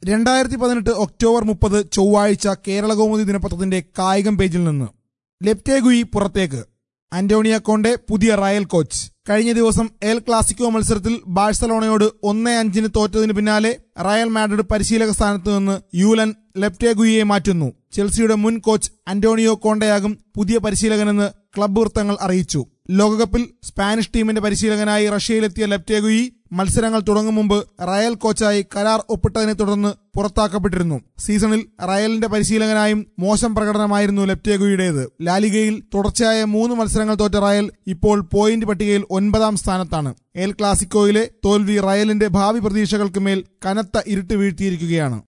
രണ്ടായിരത്തി പതിനെട്ട് ഒക്ടോബർ മുപ്പത് ചൊവ്വാഴ്ച കേരള കൗമുദി ദിനപത്രത്തിന്റെ കായികം പേജിൽ നിന്ന് ലെപ്റ്റേഗുയി പുറത്തേക്ക് അന്റോണിയ കോണ്ടെ പുതിയ റയൽ കോച്ച് കഴിഞ്ഞ ദിവസം എൽ ക്ലാസിക്കോ മത്സരത്തിൽ ബാഴ്സലോണയോട് ഒന്നേ അഞ്ചിന് തോറ്റതിന് പിന്നാലെ റയൽ മാഡ്രിഡ് പരിശീലക സ്ഥാനത്ത് നിന്ന് യൂലൻ ലെപ്റ്റേഗുയിയെ മാറ്റുന്നു ചെൽസിയുടെ മുൻ കോച്ച് അന്റോണിയോ കോണ്ടയാകും പുതിയ പരിശീലകനെന്ന് ക്ലബ്ബ് വൃത്തങ്ങൾ അറിയിച്ചു ലോകകപ്പിൽ സ്പാനിഷ് ടീമിന്റെ പരിശീലകനായി റഷ്യയിലെത്തിയ ലെപ്റ്റേഗുയി മത്സരങ്ങൾ തുടങ്ങും മുമ്പ് റയൽ കോച്ചായി കരാർ ഒപ്പിട്ടതിനെ തുടർന്ന് പുറത്താക്കപ്പെട്ടിരുന്നു സീസണിൽ റയലിന്റെ പരിശീലകനായും മോശം പ്രകടനമായിരുന്നു ലെപ്റ്റേഗുയുടേത് ലാലിഗയിൽ തുടർച്ചയായ മൂന്ന് മത്സരങ്ങൾ തോറ്റ റയൽ ഇപ്പോൾ പോയിന്റ് പട്ടികയിൽ ഒൻപതാം സ്ഥാനത്താണ് എൽ ക്ലാസിക്കോയിലെ തോൽവി റയലിന്റെ ഭാവി പ്രതീക്ഷകൾക്ക് മേൽ കനത്ത ഇരുട്ട് വീഴ്ത്തിയിരിക്കുകയാണ്